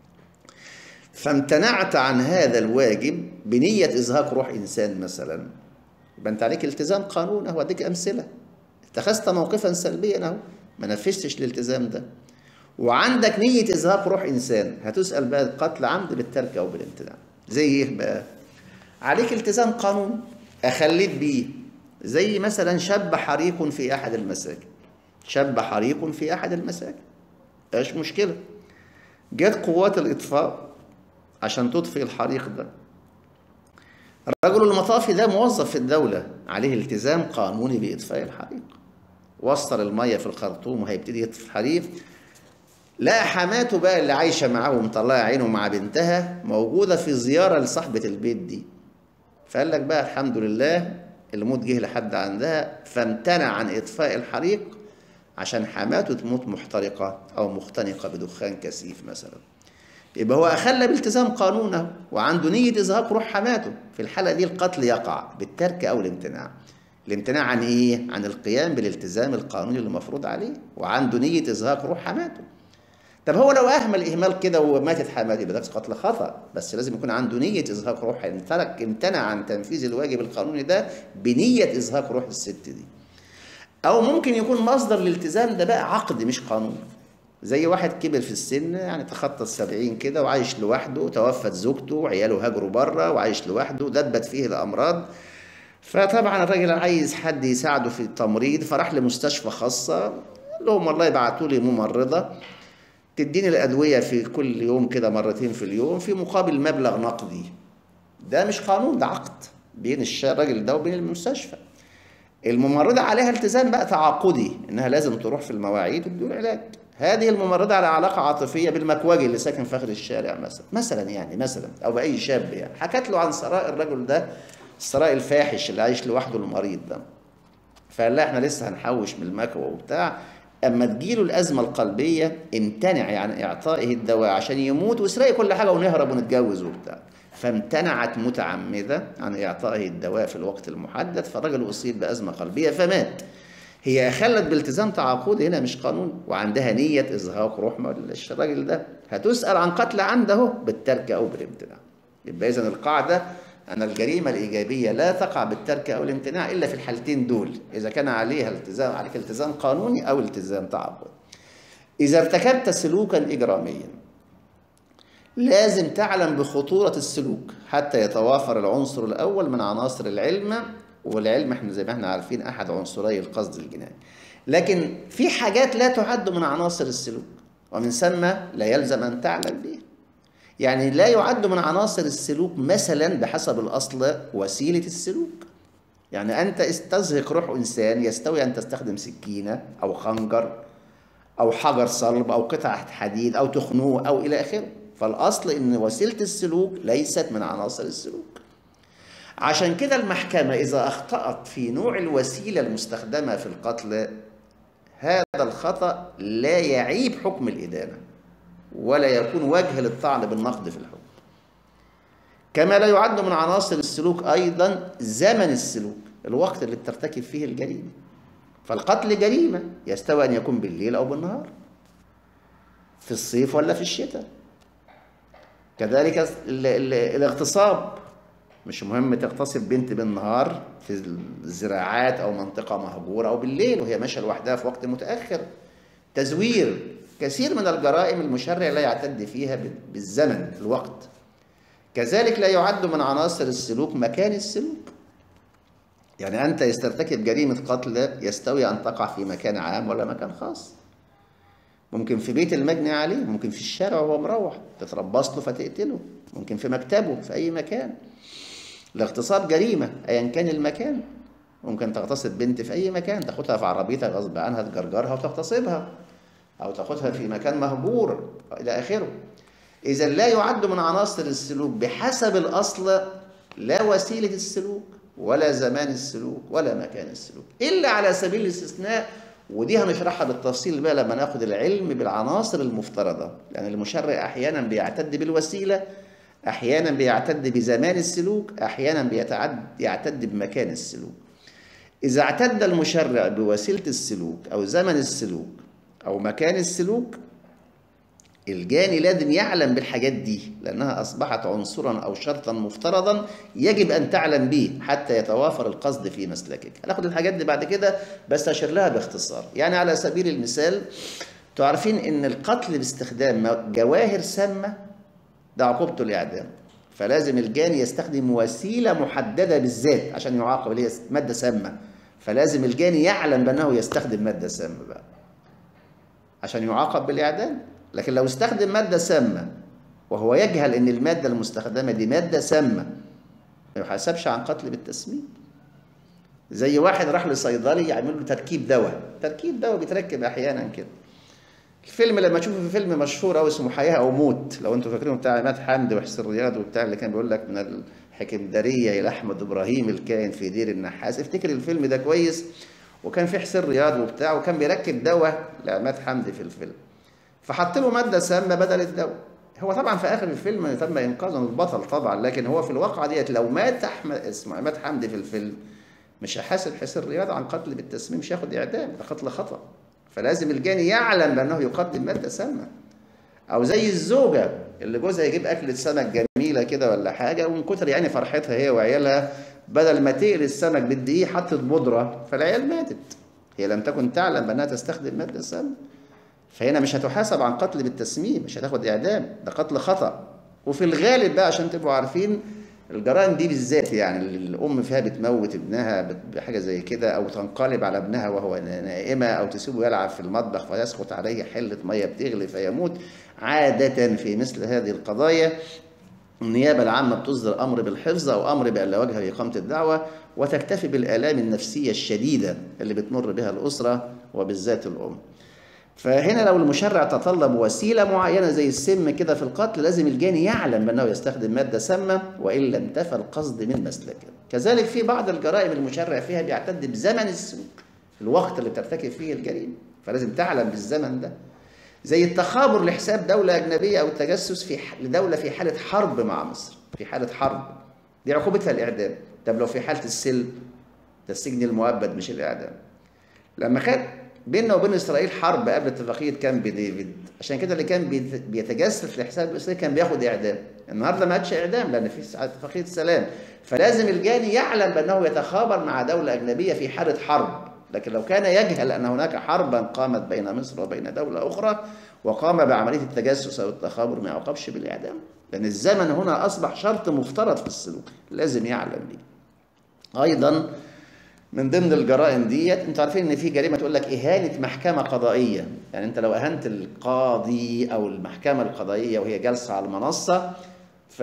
فامتنعت عن هذا الواجب بنية إزهاق روح إنسان مثلا يبقى أنت عليك التزام قانون أهو أديك أمثلة اتخذت موقفا سلبيا أهو ما نفذتش الالتزام ده وعندك نية إزهاق روح إنسان هتسأل بقى قتل عمد بالترك أو بالامتناع زي إيه بقى؟ عليك التزام قانون أخليت بيه زي مثلا شاب حريق في أحد المساجد شاب حريق في أحد المساجد ايش مشكلة جت قوات الإطفاء عشان تطفئ الحريق ده الرجل المطافي ده موظف في الدولة عليه التزام قانوني بإطفاء الحريق وصل المية في الخرطوم وهيبتدي يطفي الحريق لقى حماته بقى اللي عايشة معاه ومطلعة عينه مع بنتها موجودة في زيارة لصاحبة البيت دي فقال لك بقى الحمد لله الموت جه لحد عندها فامتنع عن إطفاء الحريق عشان حماته تموت محترقة أو مختنقة بدخان كثيف مثلا يبقى هو أخل بالتزام قانونه وعنده نية إزهاق روح حماته في الحالة دي القتل يقع بالترك أو الامتناع الامتناع عن إيه؟ عن القيام بالالتزام القانوني اللي المفروض عليه وعنده نية إزهاق روح حماته طب هو لو أهمل إهمال كده وماتت حماته يبقى ده قتل خطأ بس لازم يكون عنده نية إزهاق روح امتلك امتنع عن تنفيذ الواجب القانوني ده بنية إزهاق روح الست دي أو ممكن يكون مصدر الالتزام ده بقى عقد مش قانون زي واحد كبر في السن يعني تخطى السبعين كده وعايش لوحده توفت زوجته وعياله هاجروا بره وعايش لوحده دبت فيه الأمراض فطبعا الراجل عايز حد يساعده في التمريض فراح لمستشفى خاصة قال لهم والله يبعتوا لي ممرضة تديني الأدوية في كل يوم كده مرتين في اليوم في مقابل مبلغ نقدي ده مش قانون ده عقد بين الراجل ده وبين المستشفى الممرضة عليها التزام بقى تعاقدي انها لازم تروح في المواعيد وبدون علاج هذه الممرضة على علاقة عاطفية بالمكواجي اللي ساكن في آخر الشارع مثلا مثلا يعني مثلا أو بأي شاب يعني حكت له عن ثراء الرجل ده الثراء الفاحش اللي عايش لوحده المريض ده فقال لها احنا لسه هنحوش من المكوى وبتاع اما تجيله الازمه القلبيه امتنعي عن اعطائه الدواء عشان يموت واسرقي كل حاجه ونهرب ونتجوز وبتاع فامتنعت متعمده عن اعطائه الدواء في الوقت المحدد فالرجل اصيب بازمه قلبيه فمات هي اخلت بالتزام تعاقدي هنا مش قانون وعندها نيه ازهاق روح الراجل ده هتسال عن قتل عنده بالترك او بالامتناع يبقى اذا القاعده أن الجريمة الإيجابية لا تقع بالترك أو الامتناع إلا في الحالتين دول إذا كان عليها التزام عليك التزام قانوني أو التزام تعبد إذا ارتكبت سلوكا إجراميا لازم تعلم بخطورة السلوك حتى يتوافر العنصر الأول من عناصر العلم والعلم احنا زي ما احنا عارفين أحد عنصري القصد الجنائي لكن في حاجات لا تعد من عناصر السلوك ومن ثم لا يلزم أن تعلم بها يعني لا يعد من عناصر السلوك مثلا بحسب الأصل وسيلة السلوك يعني أنت استزهق روح إنسان يستوي أن تستخدم سكينة أو خنجر أو حجر صلب أو قطعة حديد أو تخنوه أو إلى آخره فالأصل أن وسيلة السلوك ليست من عناصر السلوك عشان كده المحكمة إذا أخطأت في نوع الوسيلة المستخدمة في القتل هذا الخطأ لا يعيب حكم الإدانة ولا يكون وجه للطعن بالنقد في الحكم كما لا يعد من عناصر السلوك أيضا زمن السلوك الوقت اللي بترتكب فيه الجريمة فالقتل جريمة يستوي أن يكون بالليل أو بالنهار في الصيف ولا في الشتاء كذلك ال ال الاغتصاب مش مهم تغتصب بنت بالنهار في الزراعات او منطقه مهجوره او بالليل وهي ماشيه لوحدها في وقت متاخر تزوير كثير من الجرائم المشرع لا يعتد فيها بالزمن الوقت كذلك لا يعد من عناصر السلوك مكان السلوك يعني أنت يسترتكب جريمة قتل يستوي أن تقع في مكان عام ولا مكان خاص ممكن في بيت المجني عليه ممكن في الشارع وهو مروح تتربص له فتقتله ممكن في مكتبه في أي مكان الاغتصاب جريمة أيا كان المكان ممكن تغتصب بنت في أي مكان تاخدها في عربيتها غصب عنها تجرجرها وتغتصبها أو تاخدها في مكان مهجور إلى آخره إذا لا يعد من عناصر السلوك بحسب الأصل لا وسيلة السلوك ولا زمان السلوك ولا مكان السلوك إلا على سبيل الاستثناء ودي هنشرحها بالتفصيل بقى لما ناخد العلم بالعناصر المفترضة لأن يعني المشرع أحيانا بيعتد بالوسيلة أحيانا بيعتد بزمان السلوك أحيانا بيتعد يعتد بمكان السلوك إذا اعتد المشرع بوسيلة السلوك أو زمن السلوك أو مكان السلوك الجاني لازم يعلم بالحاجات دي لأنها أصبحت عنصرا أو شرطا مفترضا يجب أن تعلم به حتى يتوافر القصد في مسلكك هناخد الحاجات دي بعد كده بس أشير لها باختصار يعني على سبيل المثال تعرفين أن القتل باستخدام جواهر سامة ده عقوبته الإعدام فلازم الجاني يستخدم وسيلة محددة بالذات عشان يعاقب اللي هي مادة سامة فلازم الجاني يعلم بأنه يستخدم مادة سامة بقى عشان يعاقب بالإعدام لكن لو استخدم مادة سامة وهو يجهل ان المادة المستخدمة دي مادة سامة ما يحاسبش عن قتل بالتسميم زي واحد راح لصيدلي يعمل له تركيب دواء تركيب دواء بيتركب احيانا كده الفيلم لما تشوفه في فيلم مشهور قوي اسمه حياه او موت لو انتوا فاكرين بتاع عماد حمدي وحسين رياض وبتاع اللي كان بيقول لك من الحكمداريه الى احمد ابراهيم الكائن في دير النحاس افتكر الفيلم ده كويس وكان في حسين رياض وبتاع وكان بيركب دواء لعماد حمدي في الفيلم فحط له ماده سامه بدل الدواء هو طبعا في اخر الفيلم تم انقاذ البطل طبعا لكن هو في الواقعه ديت لو مات احمد اسمه عماد حمدي في الفيلم مش هيحاسب حسين رياض عن قتل بالتسميم مش هياخد اعدام ده قتل خطا فلازم الجاني يعلم بانه يقدم ماده سامه او زي الزوجه اللي جوزها يجيب اكله سمك جميله كده ولا حاجه ومن كتر يعني فرحتها هي وعيالها بدل ما تقلي السمك بالدقيق حطت بودره فالعيال ماتت هي لم تكن تعلم بانها تستخدم ماده سامه فهنا مش هتحاسب عن قتل بالتسميم مش هتاخد اعدام ده قتل خطا وفي الغالب بقى عشان تبقوا عارفين الجرائم دي بالذات يعني الام فيها بتموت ابنها بحاجه زي كده او تنقلب على ابنها وهو نائمه او تسيبه يلعب في المطبخ فيسقط عليه حله ميه بتغلي فيموت عاده في مثل هذه القضايا النيابه العامه بتصدر امر بالحفظ او امر بان لا وجه لاقامه الدعوه وتكتفي بالالام النفسيه الشديده اللي بتمر بها الاسره وبالذات الام. فهنا لو المشرع تطلب وسيلة معينة زي السم كده في القتل لازم الجاني يعلم بأنه يستخدم مادة سامة وإلا انتفى القصد من مسلكه كذلك في بعض الجرائم المشرع فيها بيعتد بزمن السلوك الوقت اللي بترتكب فيه الجريمة فلازم تعلم بالزمن ده زي التخابر لحساب دولة أجنبية أو التجسس في لدولة في حالة حرب مع مصر في حالة حرب دي عقوبتها الإعدام طب لو في حالة السلم ده السجن المؤبد مش الإعدام لما خد بيننا وبين اسرائيل حرب قبل اتفاقيه كامب ديفيد عشان كده اللي كان بيتجسس لحساب اسرائيل كان بياخد اعدام النهارده ما عادش اعدام لان في اتفاقيه سلام فلازم الجاني يعلم بانه يتخابر مع دوله اجنبيه في حاله حرب لكن لو كان يجهل ان هناك حربا قامت بين مصر وبين دوله اخرى وقام بعمليه التجسس او التخابر ما يعاقبش بالاعدام لان الزمن هنا اصبح شرط مفترض في السلوك لازم يعلم به ايضا من ضمن الجرائم ديت انتوا عارفين ان في جريمه تقول لك اهانه محكمه قضائيه يعني انت لو اهنت القاضي او المحكمه القضائيه وهي جالسه على المنصه ف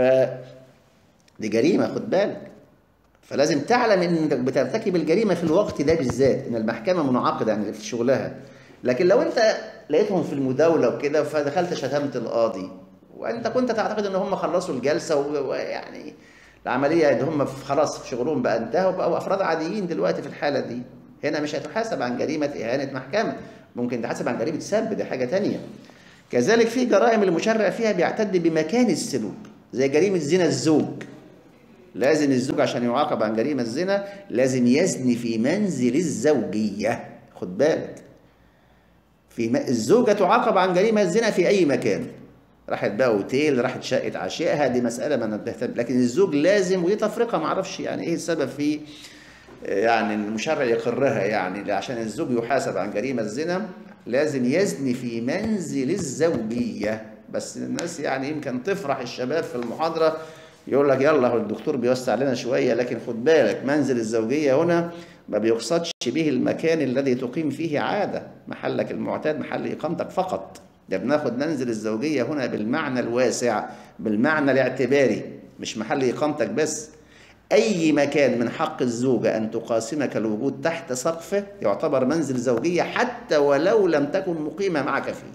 دي جريمه خد بالك فلازم تعلم انك بترتكب الجريمه في الوقت ده بالذات ان المحكمه منعقده يعني في شغلها لكن لو انت لقيتهم في المداوله وكده فدخلت شتمت القاضي وانت كنت تعتقد ان هم خلصوا الجلسه ويعني العمليه ان هم خلاص في شغلهم بقى انتهوا بقوا افراد عاديين دلوقتي في الحاله دي هنا مش هتحاسب عن جريمه اهانه محكمه ممكن تحاسب عن جريمه سب دي حاجه تانية كذلك في جرائم المشرع فيها بيعتد بمكان السلوك زي جريمه زنا الزوج لازم الزوج عشان يعاقب عن جريمه الزنا لازم يزني في منزل الزوجيه خد بالك في م... الزوجه تعاقب عن جريمه الزنا في اي مكان راحت بقى اوتيل راحت شقه عشيقها دي مساله ما نبهتم لكن الزوج لازم ودي تفرقه ما اعرفش يعني ايه السبب في يعني المشرع يقرها يعني عشان الزوج يحاسب عن جريمه الزنا لازم يزني في منزل الزوجيه بس الناس يعني يمكن تفرح الشباب في المحاضره يقول لك يلا هو الدكتور بيوسع لنا شويه لكن خد بالك منزل الزوجيه هنا ما بيقصدش به المكان الذي تقيم فيه عاده محلك المعتاد محل اقامتك فقط ده بناخد منزل الزوجيه هنا بالمعنى الواسع بالمعنى الاعتباري مش محل اقامتك بس اي مكان من حق الزوجه ان تقاسمك الوجود تحت سقفه يعتبر منزل زوجيه حتى ولو لم تكن مقيمه معك فيه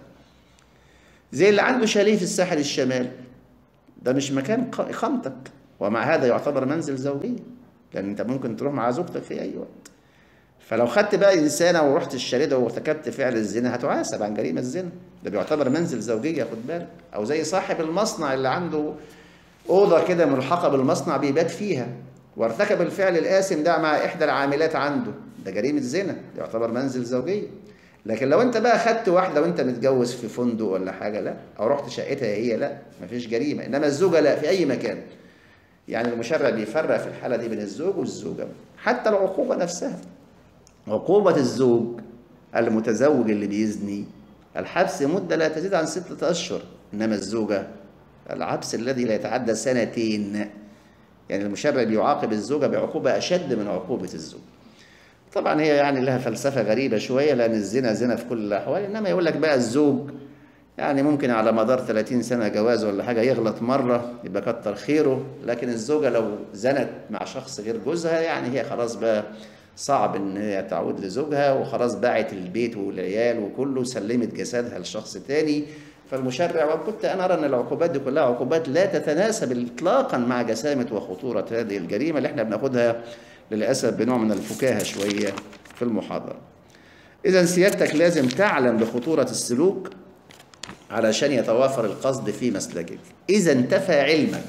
زي اللي عنده شاليه في الساحل الشمالي ده مش مكان اقامتك ومع هذا يعتبر منزل زوجيه لان انت ممكن تروح مع زوجتك في اي وقت فلو خدت بقى انسانه ورحت الشاليه ده وارتكبت فعل الزنا هتحاسب عن جريمه الزنا ده بيعتبر منزل زوجيه خد بالك او زي صاحب المصنع اللي عنده اوضه كده ملحقه بالمصنع بيبات فيها وارتكب الفعل الآثم ده مع إحدى العاملات عنده ده جريمة زنا يعتبر منزل زوجية لكن لو انت بقى خدت واحده وانت متجوز في فندق ولا حاجه لا او رحت شقتها هي لا مفيش جريمه انما الزوجه لا في اي مكان يعني المشرع بيفرق في الحاله دي بين الزوج والزوجه حتى العقوبه نفسها عقوبه الزوج المتزوج اللي بيزني الحبس مده لا تزيد عن ستة اشهر انما الزوجه الحبس الذي لا يتعدى سنتين يعني المشرع بيعاقب الزوجه بعقوبه اشد من عقوبه الزوج طبعا هي يعني لها فلسفة غريبة شوية لأن الزنا زنا في كل الأحوال إنما يقول لك بقى الزوج يعني ممكن على مدار 30 سنة جواز ولا حاجة يغلط مرة يبقى كتر خيره لكن الزوجة لو زنت مع شخص غير جوزها يعني هي خلاص بقى صعب إن هي تعود لزوجها وخلاص باعت البيت والعيال وكله سلمت جسدها لشخص تاني فالمشرع وكنت أنا أرى أن العقوبات دي كلها عقوبات لا تتناسب إطلاقا مع جسامة وخطورة هذه الجريمة اللي احنا بناخدها للأسف بنوع من الفكاهة شوية في المحاضرة إذا سيادتك لازم تعلم بخطورة السلوك علشان يتوافر القصد في مسلكك إذا انتفى علمك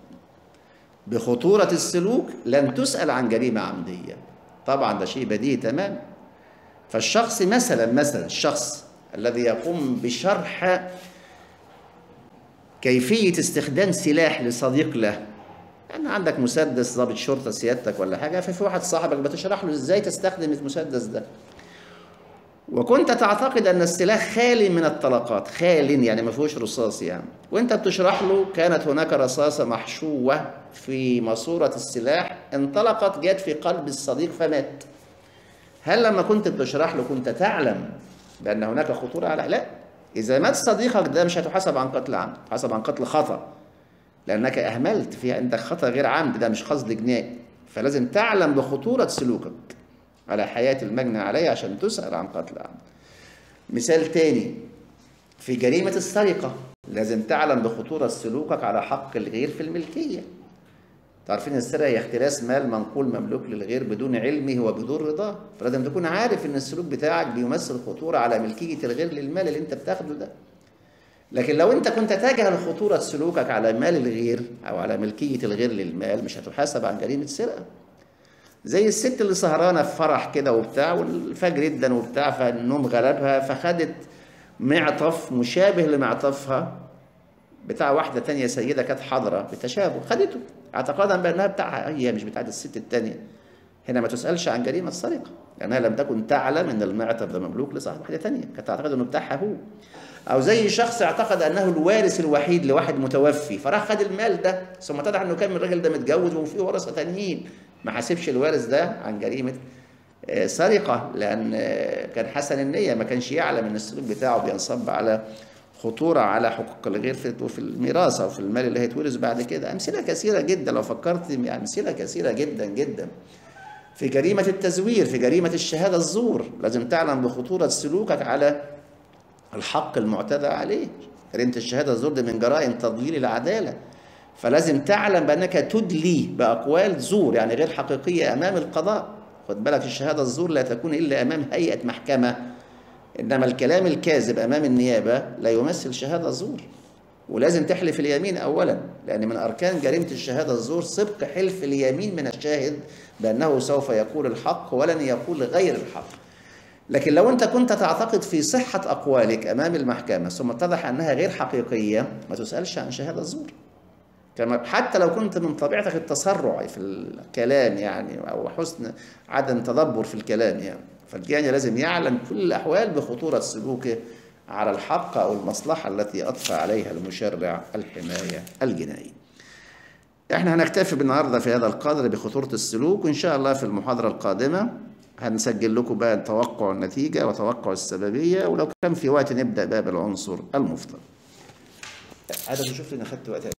بخطورة السلوك لن تسأل عن جريمة عمدية طبعا ده شيء بديهي تمام فالشخص مثلا مثلا الشخص الذي يقوم بشرح كيفية استخدام سلاح لصديق له يعني عندك مسدس ضابط شرطه سيادتك ولا حاجه ففي واحد صاحبك بتشرح له ازاي تستخدم المسدس ده وكنت تعتقد ان السلاح خالي من الطلقات خال يعني ما فيهوش رصاص يعني وانت بتشرح له كانت هناك رصاصه محشوه في ماسوره السلاح انطلقت جت في قلب الصديق فمات هل لما كنت بتشرح له كنت تعلم بان هناك خطوره على لا اذا مات صديقك ده مش هتحاسب عن قتل عمد تحاسب عن قتل خطأ لأنك أهملت في عندك خطأ غير عمد ده مش قصد جنائي فلازم تعلم بخطورة سلوكك على حياة المجني عليه عشان تسأل عن قتل عمد مثال تاني في جريمة السرقة لازم تعلم بخطورة سلوكك على حق الغير في الملكية تعرفين السرقة هي اختلاس مال منقول مملوك للغير بدون علمه وبدون رضاه فلازم تكون عارف ان السلوك بتاعك بيمثل خطورة على ملكية الغير للمال اللي انت بتاخده ده لكن لو انت كنت تجهل خطورة سلوكك على مال الغير او على ملكية الغير للمال مش هتحاسب عن جريمة سرقة زي الست اللي سهرانة في فرح كده وبتاع والفجر جدا وبتاع فالنوم غلبها فخدت معطف مشابه لمعطفها بتاع واحدة تانية سيدة كانت حاضرة بتشابه خدته اعتقادا بأنها بتاعها هي مش بتاعت الست التانية هنا ما تسألش عن جريمة السرقة لأنها لم تكن تعلم أن المعطف ده مملوك لصاحب واحدة تانية كانت تعتقد أنه بتاعها هو أو زي شخص اعتقد أنه الوارث الوحيد لواحد متوفي فراح خد المال ده ثم اتضح أنه كان من الراجل ده متجوز وفيه ورثة تانيين ما حاسبش الوارث ده عن جريمة سرقة لأن كان حسن النية ما كانش يعلم أن السلوك بتاعه بينصب على خطورة على حقوق الغير في الميراث أو في المال اللي هيتورث بعد كده أمثلة كثيرة جدا لو فكرت أمثلة كثيرة جدا جدا في جريمة التزوير في جريمة الشهادة الزور لازم تعلم بخطورة سلوكك على الحق المعتدى عليه جريمة الشهادة الزور دي من جرائم تضليل العدالة فلازم تعلم بأنك تدلي بأقوال زور يعني غير حقيقية أمام القضاء خد بالك الشهادة الزور لا تكون إلا أمام هيئة محكمة إنما الكلام الكاذب أمام النيابة لا يمثل شهادة زور ولازم تحلف اليمين أولا لأن من أركان جريمة الشهادة الزور سبق حلف اليمين من الشاهد بأنه سوف يقول الحق ولن يقول غير الحق لكن لو انت كنت تعتقد في صحة أقوالك أمام المحكمة ثم اتضح أنها غير حقيقية ما تسألش عن شهادة زور كما حتى لو كنت من طبيعتك التسرع في الكلام يعني أو حسن عدم تدبر في الكلام يعني فالجاني لازم يعلم كل الأحوال بخطورة سلوكه على الحق أو المصلحة التي أضفى عليها المشرع الحماية الجنائية احنا هنكتفي بالنهارده في هذا القدر بخطورة السلوك وإن شاء الله في المحاضرة القادمة هنسجل لكم بقى توقع النتيجة وتوقع السببية ولو كان في وقت نبدأ بقى بالعنصر المفترض. عايز نشوف لنا خدت وقت